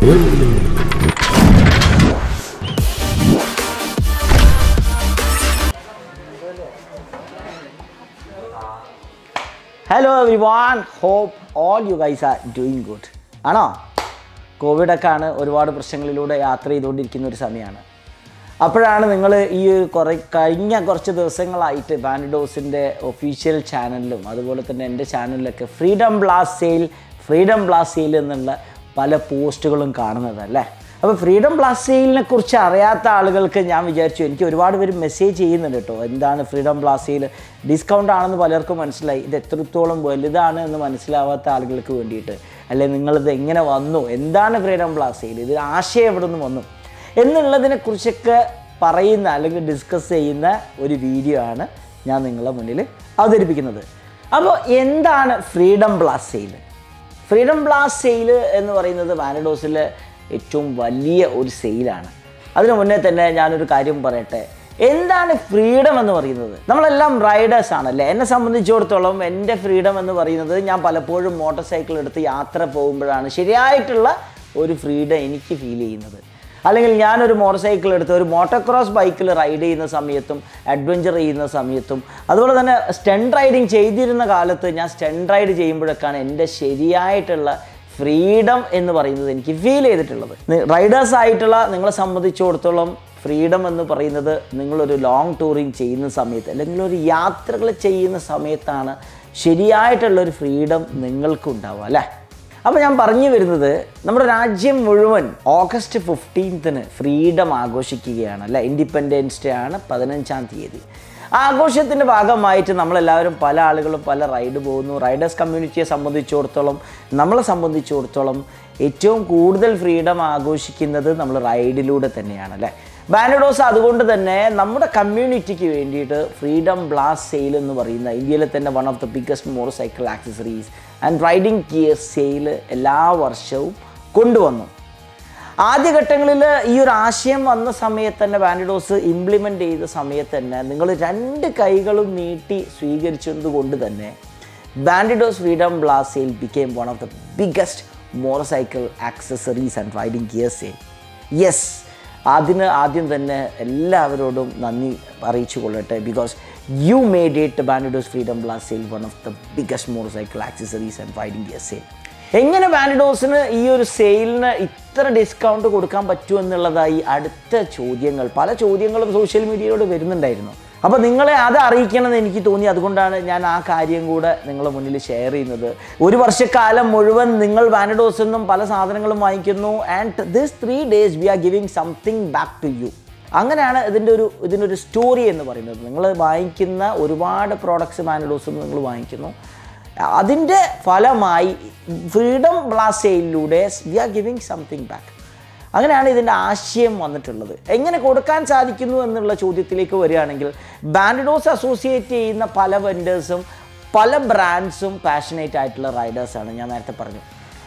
hello everyone hope all you guys are doing good ആണോ കോവിഡൊക്കെ ആണ് ഒരുപാട് പ്രശ്നങ്ങളിലൂടെ യാത്ര ചെയ്തുകൊണ്ടിരിക്കുന്ന ഒരു സമയമാണ് അപ്പോഴാണ് നിങ്ങൾ ഈ ഒരു കുറേ കഴിഞ്ഞ കുറച്ച് ദിവസങ്ങളായിട്ട് ബാൻഡോസിൻ്റെ ഒഫീഷ്യൽ ചാനലിലും അതുപോലെ തന്നെ എൻ്റെ ചാനലിലൊക്കെ freedom blast sale freedom blast sale എന്നുള്ള പല പോസ്റ്റുകളും കാണുന്നത് അല്ലേ അപ്പോൾ ഫ്രീഡം ബ്ലാസ് സെയിലിനെ കുറിച്ച് അറിയാത്ത ആളുകൾക്ക് ഞാൻ വിചാരിച്ചു എനിക്ക് ഒരുപാട് പേര് മെസ്സേജ് ചെയ്യുന്നുണ്ട് കേട്ടോ എന്താണ് ഫ്രീഡം ബ്ലാസ് സെയിൽ ഡിസ്കൗണ്ട് ആണെന്ന് പലർക്കും മനസ്സിലായി ഇത് എത്രത്തോളം വലുതാണ് എന്ന് മനസ്സിലാവാത്ത ആളുകൾക്ക് വേണ്ടിയിട്ട് അല്ലെ നിങ്ങളിത് എങ്ങനെ വന്നു എന്താണ് ഫ്രീഡം ബ്ലാസ് സെയിൽ ഇത് ആശയം എവിടെ നിന്ന് വന്നു എന്നുള്ളതിനെ കുറിച്ചൊക്കെ പറയുന്ന അല്ലെങ്കിൽ ഡിസ്കസ് ചെയ്യുന്ന ഒരു വീഡിയോ ആണ് ഞാൻ നിങ്ങളുടെ മുന്നിൽ അവതരിപ്പിക്കുന്നത് അപ്പോൾ എന്താണ് freedom blast sale freedom blast sale എന്ന് പറയുന്നത് വാനഡോസിലെ ഏറ്റവും വലിയ ഒരു സെയിലാണ് അതിനു മുന്നേ തന്നെ ഞാനൊരു കാര്യം പറയട്ടെ എന്താണ് ഫ്രീഡം എന്ന് പറയുന്നത് നമ്മളെല്ലാം റൈഡേഴ്സ് ആണല്ലേ എന്നെ സംബന്ധിച്ചിടത്തോളം എൻ്റെ ഫ്രീഡം എന്ന് പറയുന്നത് ഞാൻ പലപ്പോഴും മോട്ടോർ സൈക്കിൾ എടുത്ത് യാത്ര പോകുമ്പോഴാണ് ശരിയായിട്ടുള്ള ഒരു ഫ്രീഡം എനിക്ക് ഫീൽ ചെയ്യുന്നത് അല്ലെങ്കിൽ ഞാനൊരു മോട്ടോർ സൈക്കിൾ എടുത്ത് ഒരു മോട്ടോക്രോസ് ബൈക്കിൽ റൈഡ് ചെയ്യുന്ന സമയത്തും അഡ്വഞ്ചർ ചെയ്യുന്ന സമയത്തും അതുപോലെ തന്നെ സ്റ്റണ്ട് റൈഡിങ് ചെയ്തിരുന്ന കാലത്ത് ഞാൻ സ്റ്റണ്ട് റൈഡ് ചെയ്യുമ്പോഴൊക്കെയാണ് എൻ്റെ ശരിയായിട്ടുള്ള ഫ്രീഡം എന്ന് പറയുന്നത് എനിക്ക് ഫീൽ ചെയ്തിട്ടുള്ളത് റൈഡേഴ്സ് ആയിട്ടുള്ള നിങ്ങളെ സംബന്ധിച്ചിടത്തോളം ഫ്രീഡം എന്ന് പറയുന്നത് നിങ്ങളൊരു ലോങ് ടൂറിങ് ചെയ്യുന്ന സമയത്ത് അല്ലെങ്കിൽ ഒരു യാത്രകൾ ചെയ്യുന്ന സമയത്താണ് ശരിയായിട്ടുള്ള ഒരു ഫ്രീഡം നിങ്ങൾക്കുണ്ടാവുക അല്ലേ അപ്പോൾ ഞാൻ പറഞ്ഞു വരുന്നത് നമ്മുടെ രാജ്യം മുഴുവൻ ഓഗസ്റ്റ് ഫിഫ്റ്റീൻത്തിന് ഫ്രീഡം ആഘോഷിക്കുകയാണ് അല്ലേ ഇൻഡിപെൻഡൻസ് ഡേ ആണ് പതിനഞ്ചാം തീയതി ആഘോഷത്തിൻ്റെ ഭാഗമായിട്ട് നമ്മളെല്ലാവരും പല ആളുകളും പല റൈഡ് പോകുന്നു റൈഡേഴ്സ് കമ്മ്യൂണിറ്റിയെ സംബന്ധിച്ചിടത്തോളം നമ്മളെ സംബന്ധിച്ചിടത്തോളം ഏറ്റവും കൂടുതൽ ഫ്രീഡം ആഘോഷിക്കുന്നത് നമ്മൾ റൈഡിലൂടെ തന്നെയാണ് അല്ലേ ബാനഡോസ് അതുകൊണ്ട് തന്നെ നമ്മുടെ കമ്മ്യൂണിറ്റിക്ക് വേണ്ടിയിട്ട് ഫ്രീഡം ബ്ലാസ് സെയിൽ എന്ന് പറയുന്ന ഇന്ത്യയിലെ തന്നെ one of the biggest motorcycle accessories and riding gear sale എല്ലാ വർഷവും കൊണ്ടുവന്നു ആദ്യഘട്ടങ്ങളിൽ ഈ ഒരു ആശയം വന്ന സമയത്ത് തന്നെ ബാൻഡിഡോസ് ഇംപ്ലിമെൻ്റ് ചെയ്ത സമയത്ത് തന്നെ നിങ്ങൾ രണ്ട് കൈകളും നീട്ടി സ്വീകരിച്ചത് കൊണ്ട് തന്നെ Bandidos freedom blast sale became one of the biggest motorcycle accessories and riding gear sale yes അതിന് ആദ്യം തന്നെ എല്ലാവരോടും നന്ദി അറിയിച്ചു കൊള്ളട്ടെ because you made it Bandidos freedom blast sale one of the biggest motorcycle accessories and riding gear sale എങ്ങനെ ബാൻഡിഡോസിന് ഈ ഒരു സെയിലിന് ഇത്ര ഡിസ്കൗണ്ട് കൊടുക്കാൻ പറ്റുമോ എന്നുള്ളതായി അടുത്ത ചോദ്യങ്ങൾ പല ചോദ്യങ്ങളും സോഷ്യൽ മീഡിയയിലൂടെ വരുന്നുണ്ടായിരുന്നു അപ്പോൾ നിങ്ങളെ അത് അറിയിക്കണമെന്ന് എനിക്ക് തോന്നി അതുകൊണ്ടാണ് ഞാൻ ആ കാര്യം കൂടെ നിങ്ങളുടെ മുന്നിൽ ഷെയർ ചെയ്യുന്നത് ഒരു വർഷക്കാലം മുഴുവൻ നിങ്ങൾ വാനഡോസിൽ നിന്നും പല സാധനങ്ങളും വാങ്ങിക്കുന്നു and this three days we are giving something back to you അങ്ങനെയാണ് ഇതിൻ്റെ ഒരു ഇതിനൊരു സ്റ്റോറി എന്ന് പറയുന്നത് നിങ്ങൾ വാങ്ങിക്കുന്ന ഒരുപാട് പ്രോഡക്ട്സ് വാനഡോസിൽ നിന്ന് നിങ്ങൾ വാങ്ങിക്കുന്നു അതിൻ്റെ ഫലമായി ഫ്രീഡം ബ്ലാസ് സെയിലിലൂടെ we are giving something back അങ്ങനെയാണ് ഇതിൻ്റെ ആശയം വന്നിട്ടുള്ളത് എങ്ങനെ കൊടുക്കാൻ സാധിക്കുന്നു എന്നുള്ള ചോദ്യത്തിലേക്ക് വരികയാണെങ്കിൽ ബാൻഡിഡോസ് അസോസിയേറ്റ് ചെയ്യുന്ന പല വെൻഡേഴ്സും പല ബ്രാൻഡ്സും പാഷനേറ്റ് ആയിട്ടുള്ള റൈഡേഴ്സാണ് ഞാൻ നേരത്തെ പറഞ്ഞു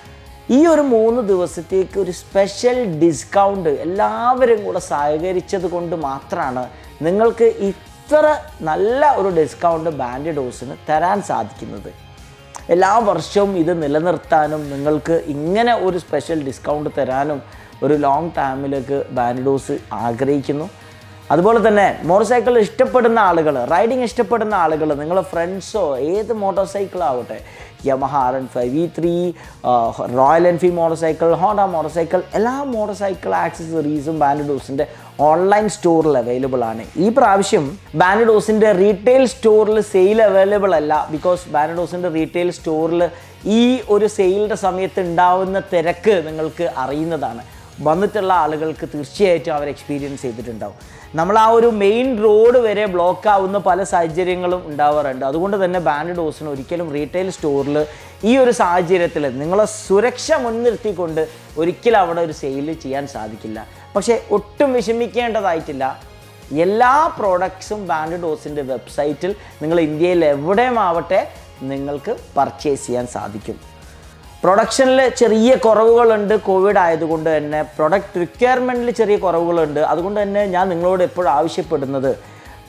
ഈ ഒരു മൂന്ന് ദിവസത്തേക്ക് ഒരു സ്പെഷ്യൽ ഡിസ്കൗണ്ട് എല്ലാവരും കൂടെ സഹകരിച്ചത് കൊണ്ട് മാത്രമാണ് നിങ്ങൾക്ക് ഇത്ര നല്ല ഒരു ഡിസ്കൗണ്ട് ബാൻഡിഡോസിന് തരാൻ സാധിക്കുന്നത് എല്ലാ വർഷവും ഇത് നിലനിർത്താനും നിങ്ങൾക്ക് ഇങ്ങനെ ഒരു സ്പെഷ്യൽ ഡിസ്കൗണ്ട് തരാനും ഒരു ലോങ് ടൈമിലേക്ക് ബാൻഡോസ് ആഗ്രഹിക്കുന്നു അതുപോലെ തന്നെ മോട്ടോർ സൈക്കിൾ ഇഷ്ടപ്പെടുന്ന ആളുകൾ റൈഡിങ് ഇഷ്ടപ്പെടുന്ന ആളുകൾ നിങ്ങളെ ഫ്രണ്ട്സോ ഏത് മോട്ടോർ സൈക്കിൾ ആവട്ടെ Yamaha R N five V three Royal Enfield motorcycle Honda motorcycle എല്ലാ മോട്ടോർ സൈക്കിൾ ആക്സസറീസും ബാൻഡോസിൻ്റെ ഓൺലൈൻ സ്റ്റോറിൽ അവൈലബിൾ ആണ് ഈ പ്രാവശ്യം ബാനഡോസിൻ്റെ റീറ്റെയിൽ സ്റ്റോറിൽ സെയിൽ അവൈലബിൾ അല്ല ബിക്കോസ് ബാനഡോസിൻ്റെ റീറ്റെയിൽ സ്റ്റോറിൽ ഈ ഒരു സെയിലിൻ്റെ സമയത്ത് ഉണ്ടാവുന്ന തിരക്ക് നിങ്ങൾക്ക് അറിയുന്നതാണ് വന്നിട്ടുള്ള ആളുകൾക്ക് തീർച്ചയായിട്ടും അവർ എക്സ്പീരിയൻസ് ചെയ്തിട്ടുണ്ടാവും നമ്മൾ ആ ഒരു മെയിൻ റോഡ് വരെ ബ്ലോക്ക് ആവുന്ന പല സാഹചര്യങ്ങളും ഉണ്ടാവാറുണ്ട് അതുകൊണ്ട് തന്നെ ബാൻഡ് ഡോസിന് ഒരിക്കലും റീറ്റെയിൽ സ്റ്റോറിൽ ഈ ഒരു സാഹചര്യത്തിൽ നിങ്ങളെ സുരക്ഷ മുൻനിർത്തിക്കൊണ്ട് ഒരിക്കലും അവിടെ ഒരു സെയിൽ ചെയ്യാൻ സാധിക്കില്ല പക്ഷേ ഒട്ടും വിഷമിക്കേണ്ടതായിട്ടില്ല എല്ലാ പ്രോഡക്ട്സും ബാൻഡ് ഡോസിൻ്റെ വെബ്സൈറ്റിൽ നിങ്ങൾ ഇന്ത്യയിൽ എവിടെയും ആവട്ടെ നിങ്ങൾക്ക് പർച്ചേസ് ചെയ്യാൻ സാധിക്കും പ്രൊഡക്ഷനിൽ ചെറിയ കുറവുകളുണ്ട് കോവിഡ് ആയതുകൊണ്ട് തന്നെ പ്രൊഡക്റ്റ് റിക്വയർമെൻറ്റിൽ ചെറിയ കുറവുകളുണ്ട് അതുകൊണ്ട് തന്നെ ഞാൻ നിങ്ങളോട് എപ്പോഴും ആവശ്യപ്പെടുന്നത്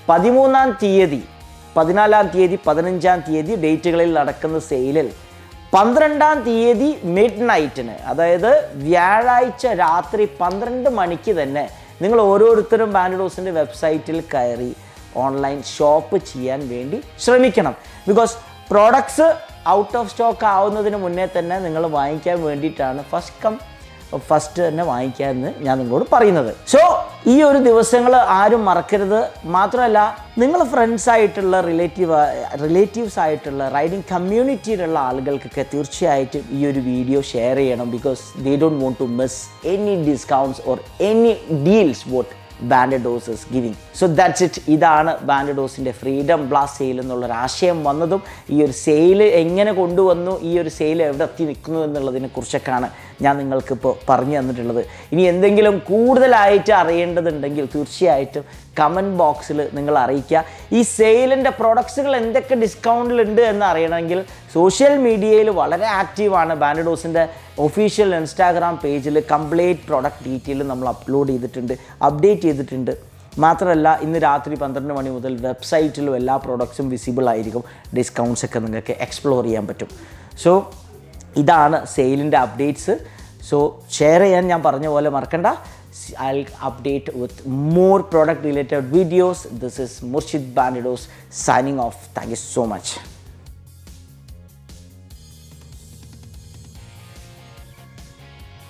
പതിമൂന്നാം തീയതി പതിനാലാം തീയതി പതിനഞ്ചാം തീയതി ഡേറ്റുകളിൽ നടക്കുന്ന സെയിലിൽ പന്ത്രണ്ടാം തീയതി മിഡ് നൈറ്റിന് അതായത് വ്യാഴാഴ്ച രാത്രി പന്ത്രണ്ട് മണിക്ക് തന്നെ നിങ്ങൾ ഓരോരുത്തരും ബാൻഡോസിൻ്റെ വെബ്സൈറ്റിൽ കയറി ഓൺലൈൻ ഷോപ്പ് ചെയ്യാൻ വേണ്ടി ശ്രമിക്കണം because products out of stock ആവുന്നതിന് മുന്നേ തന്നെ നിങ്ങൾ വാങ്ങിക്കാൻ വേണ്ടിയിട്ടാണ് ഫസ്റ്റ് കം ഫസ്റ്റ് തന്നെ വാങ്ങിക്കാമെന്ന് ഞാൻ നിങ്ങളോട് പറയുന്നത് സോ ഈ ഒരു ദിവസങ്ങൾ ആരും മറക്കരുത് മാത്രമല്ല നിങ്ങൾ ഫ്രണ്ട്സ് ആയിട്ടുള്ള റിലേറ്റീവ് റിലേറ്റീവ്സ് ആയിട്ടുള്ള റൈഡിങ് കമ്മ്യൂണിറ്റിയിലുള്ള ആളുകൾക്കൊക്കെ തീർച്ചയായിട്ടും ഈ ഒരു വീഡിയോ ഷെയർ ചെയ്യണം because they don't want to miss any discounts or any deals what Bandidos giving so that's it ഇതാണ് ബാൻഡ് ഡോസിൻ്റെ ഫ്രീഡം ബ്ലാസ് സെയിൽ എന്നുള്ളൊരു ആശയം വന്നതും ഈ ഒരു സെയിൽ എങ്ങനെ കൊണ്ടുവന്നു ഈ ഒരു സെയിൽ എവിടെ എത്തി നിൽക്കുന്നു എന്നുള്ളതിനെ കുറിച്ചൊക്കെയാണ് ഞാൻ നിങ്ങൾക്കിപ്പോൾ പറഞ്ഞു തന്നിട്ടുള്ളത് ഇനി എന്തെങ്കിലും കൂടുതലായിട്ട് അറിയേണ്ടതുണ്ടെങ്കിൽ തീർച്ചയായിട്ടും കമൻറ്റ് ബോക്സിൽ നിങ്ങൾ അറിയിക്കുക ഈ സെയിലിൻ്റെ പ്രൊഡക്ട്സുകൾ എന്തൊക്കെ ഡിസ്കൗണ്ടിലുണ്ട് എന്ന് അറിയണമെങ്കിൽ സോഷ്യൽ മീഡിയയിൽ വളരെ ആക്റ്റീവാണ് ബാൻഡഡോസിൻ്റെ ഒഫീഷ്യൽ ഇൻസ്റ്റാഗ്രാം പേജിൽ കംപ്ലീറ്റ് പ്രൊഡക്റ്റ് ഡീറ്റെയിൽ നമ്മൾ അപ്ലോഡ് ചെയ്തിട്ടുണ്ട് അപ്ഡേറ്റ് ചെയ്തിട്ടുണ്ട് മാത്രമല്ല ഇന്ന് രാത്രി പന്ത്രണ്ട് മണി മുതൽ വെബ്സൈറ്റിലും എല്ലാ പ്രോഡക്ട്സും വിസിബിൾ ആയിരിക്കും ഡിസ്കൗണ്ട്സ് ഒക്കെ നിങ്ങൾക്ക് എക്സ്പ്ലോർ ചെയ്യാൻ പറ്റും സോ ഇതാണ് സെയിലിൻ്റെ അപ്ഡേറ്റ്സ് സോ ഷെയർ ചെയ്യാൻ ഞാൻ പറഞ്ഞ പോലെ മറക്കണ്ട I update with more product related videos this is Murshid Bandidos signing off thank you so much